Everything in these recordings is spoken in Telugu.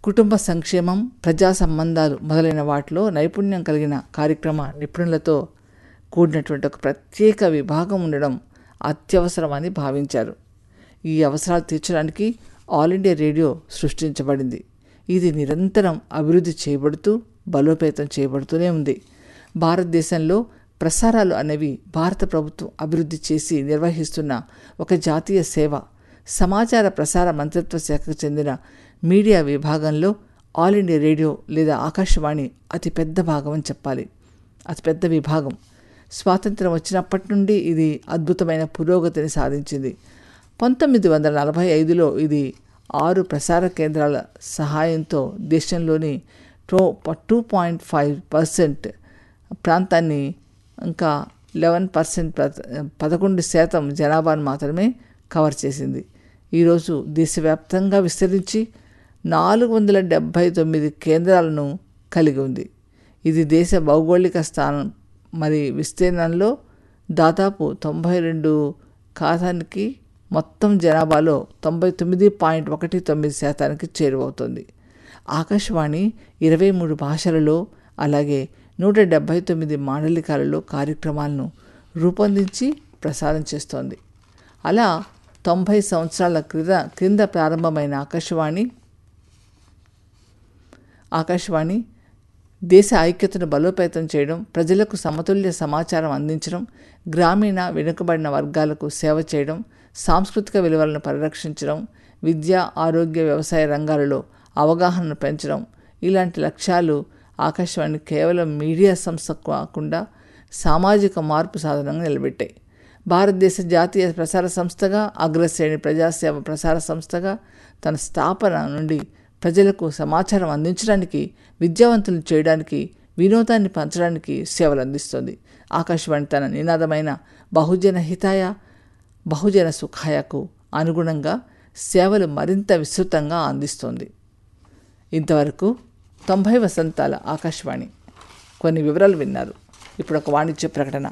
కుటుంబ సంక్షేమం ప్రజా సంబంధాలు మొదలైన వాటిలో నైపుణ్యం కలిగిన కార్యక్రమ నిపుణులతో కూడినటువంటి ఒక ప్రత్యేక విభాగం ఉండడం అత్యవసరమని భావించారు ఈ అవసరాలు తీర్చడానికి ఆల్ ఇండియా రేడియో సృష్టించబడింది ఇది నిరంతరం అభివృద్ధి చేయబడుతూ బలోపేతం చేయబడుతూనే ఉంది భారతదేశంలో ప్రసారాలు అనేవి భారత ప్రభుత్వం అభివృద్ధి చేసి నిర్వహిస్తున్న ఒక జాతీయ సేవ సమాచార ప్రసార మంత్రిత్వ శాఖకు చెందిన మీడియా విభాగంలో ఆల్ ఇండియా రేడియో లేదా ఆకాశవాణి అతి పెద్ద భాగం అని చెప్పాలి అతి పెద్ద విభాగం స్వాతంత్రం వచ్చినప్పటి నుండి ఇది అద్భుతమైన పురోగతిని సాధించింది పంతొమ్మిది వందల నలభై ఐదులో ఇది ఆరు ప్రసార కేంద్రాల సహాయంతో దేశంలోని టో టూ పాయింట్ ఫైవ్ పర్సెంట్ ప్రాంతాన్ని ఇంకా లెవెన్ పర్సెంట్ పదకొండు శాతం జనాభాను మాత్రమే కవర్ చేసింది ఈరోజు దేశవ్యాప్తంగా విస్తరించి నాలుగు వందల డెబ్భై తొమ్మిది కేంద్రాలను కలిగి ఉంది ఇది దేశ భౌగోళిక స్థానం మరి విస్తీర్ణంలో దాదాపు తొంభై రెండు ఖాతానికి మొత్తం జనాభాలో తొంభై తొమ్మిది పాయింట్ ఒకటి తొమ్మిది శాతానికి చేరువవుతుంది ఆకాశవాణి ఇరవై మూడు భాషలలో అలాగే నూట డెబ్భై తొమ్మిది మాండలికాలలో కార్యక్రమాలను రూపొందించి ప్రసారం చేస్తోంది అలా తొంభై సంవత్సరాల క్రింద క్రింద ప్రారంభమైన ఆకాశవాణి ఆకాశవాణి దేశ ఐక్యతను బలోపేతం చేయడం ప్రజలకు సమతుల్య సమాచారం అందించడం గ్రామీణ వెనుకబడిన వర్గాలకు సేవ చేయడం సాంస్కృతిక విలువలను పరిరక్షించడం విద్య ఆరోగ్య వ్యవసాయ రంగాలలో అవగాహనను పెంచడం ఇలాంటి లక్ష్యాలు ఆకాశవాణి కేవలం మీడియా సంస్థ కాకుండా సామాజిక మార్పు సాధనంగా నిలబెట్టాయి భారతదేశ జాతీయ ప్రసార సంస్థగా అగ్రశ్రేణి ప్రజాసేవ ప్రసార సంస్థగా తన స్థాపన నుండి ప్రజలకు సమాచారం అందించడానికి విద్యావంతులు చేయడానికి వినోదాన్ని పంచడానికి సేవలు అందిస్తుంది ఆకాశవాణి తన నినాదమైన బహుజన హితాయ బహుజన సుఖాయకు అనుగుణంగా సేవలు మరింత విస్తృతంగా అందిస్తోంది ఇంతవరకు తొంభై వసంతాల ఆకాశవాణి కొన్ని వివరాలు విన్నారు ఇప్పుడు ఒక వాణిజ్య ప్రకటన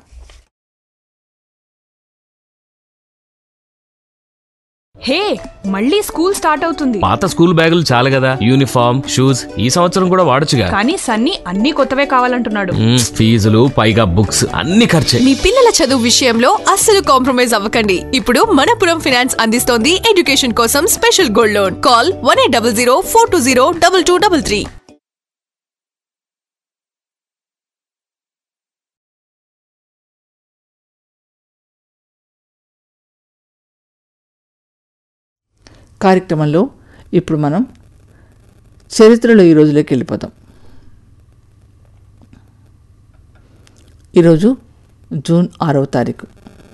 హే మళ్ళీ స్కూల్ స్టార్ట్ అవుతుంది పాత స్కూల్ బ్యాగులు చాలు కదా యూనిఫామ్ షూస్ ఈ సంవత్సరం కూడా వాడొచ్చుగా కానీ సన్నీ అన్ని కొత్తవే కావాలంటున్నాడు మ్మ్, ఫీజులు పైగా బుక్స్ అన్ని ఖర్చే మీ పిల్లల చదువు విషయంలో అస్సలు కాంప్రమైజ్ అవ్వకండి ఇప్పుడు మనపురం ఫైనాన్స్ అందిస్తోంది ఎడ్యుకేషన్ కోసం special gold loan call one eight double zero four two zero double two double three కార్యక్రమంలో ఇప్పుడు మనం చరిత్రలో ఈ రోజులోకి వెళ్ళిపోతాం ఈరోజు జూన్ ఆరవ తారీఖు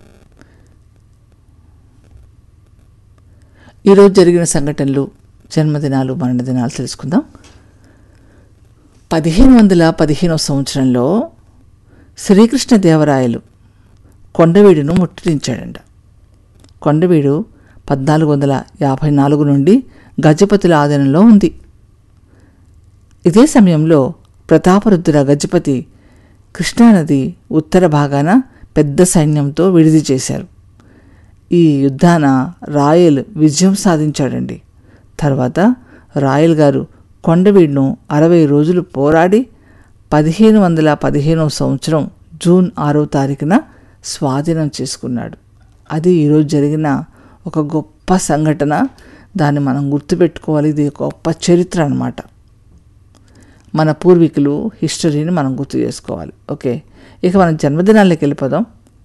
ఈరోజు జరిగిన సంఘటనలు జన్మదినాలు మరణదినాలు తెలుసుకుందాం పదిహేను వందల పదిహేనవ సంవత్సరంలో శ్రీకృష్ణదేవరాయలు కొండవీడును ముట్టడించాడంట కొండవీడు పద్నాలుగు వందల యాభై నాలుగు నుండి గజపతుల ఆధీనంలో ఉంది ఇదే సమయంలో ప్రతాపరుద్ర గజపతి కృష్ణానది ఉత్తర భాగాన పెద్ద సైన్యంతో విడిది చేశారు ఈ యుద్ధాన రాయల్ విజయం సాధించాడండి తర్వాత రాయల్ గారు కొండవీడును అరవై రోజులు పోరాడి పదిహేను వందల పదిహేనవ సంవత్సరం జూన్ ఆరో తారీఖున స్వాధీనం చేసుకున్నాడు అది ఈరోజు జరిగిన ఒక గొప్ప సంఘటన దాన్ని మనం గుర్తుపెట్టుకోవాలి ఇది ఒక గొప్ప చరిత్ర అన్నమాట మన పూర్వీకులు హిస్టరీని మనం గుర్తు చేసుకోవాలి ఓకే ఇక మనం జన్మదినాల్లోకి వెళ్ళిపోదాం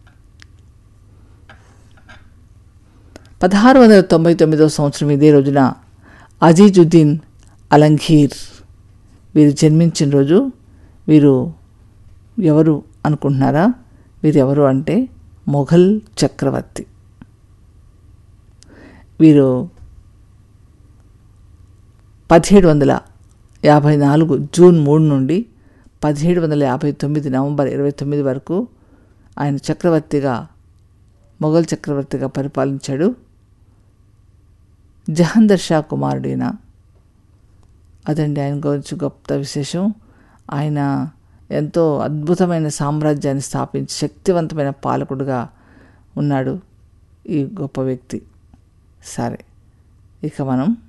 పదహారు వందల తొంభై తొమ్మిదవ సంవత్సరం ఇదే రోజున అజీజుద్దీన్ అలంఘీర్ వీరు జన్మించిన రోజు వీరు ఎవరు అనుకుంటున్నారా వీరు ఎవరు అంటే మొఘల్ చక్రవర్తి వీరు పదిహేడు వందల యాభై నాలుగు జూన్ మూడు నుండి పదిహేడు వందల యాభై తొమ్మిది నవంబర్ ఇరవై తొమ్మిది వరకు ఆయన చక్రవర్తిగా మొఘల్ చక్రవర్తిగా పరిపాలించాడు జహందర్ షా కుమారుడైన అదండి ఆయన గురించి గొప్ప విశేషం ఆయన ఎంతో అద్భుతమైన సామ్రాజ్యాన్ని స్థాపించి శక్తివంతమైన పాలకుడుగా ఉన్నాడు ఈ గొప్ప వ్యక్తి సరే ఇక మనం